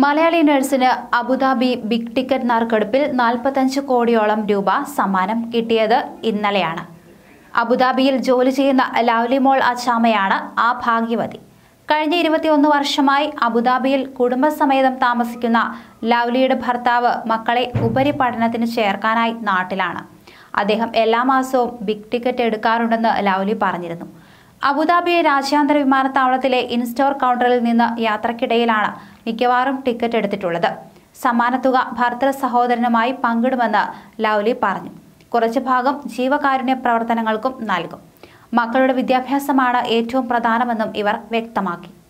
മലയാളി നഴ്സിന് Abu Dhabi big ticket നറുക്കെടുപ്പിൽ നാൽപ്പത്തഞ്ച് കോടിയോളം രൂപ സമ്മാനം കിട്ടിയത് ഇന്നലെയാണ് അബുദാബിയിൽ ജോലി ചെയ്യുന്ന ലൗലി മോൾ അച്ചാമയാണ് ആ ഭാഗ്യവതി കഴിഞ്ഞ ഇരുപത്തിയൊന്ന് വർഷമായി അബുദാബിയിൽ കുടുംബസമേതം താമസിക്കുന്ന ലൗലിയുടെ ഭർത്താവ് മക്കളെ ഉപരിപഠനത്തിന് ചേർക്കാനായി നാട്ടിലാണ് അദ്ദേഹം എല്ലാ മാസവും ബിഗ് ടിക്കറ്റ് എടുക്കാറുണ്ടെന്ന് ലൗലി പറഞ്ഞിരുന്നു അബുദാബി രാജ്യാന്തര വിമാനത്താവളത്തിലെ ഇൻസ്റ്റോർ കൗണ്ടറിൽ നിന്ന് യാത്രക്കിടയിലാണ് മിക്കവാറും ടിക്കറ്റ് എടുത്തിട്ടുള്ളത് സമ്മാനത്തുക ഭർത്തൃ സഹോദരനുമായി പങ്കിടുമെന്ന് ലൗലി പറഞ്ഞു കുറച്ച് ഭാഗം ജീവകാരുണ്യ പ്രവർത്തനങ്ങൾക്കും നൽകും മക്കളുടെ വിദ്യാഭ്യാസമാണ് ഏറ്റവും പ്രധാനമെന്നും ഇവർ വ്യക്തമാക്കി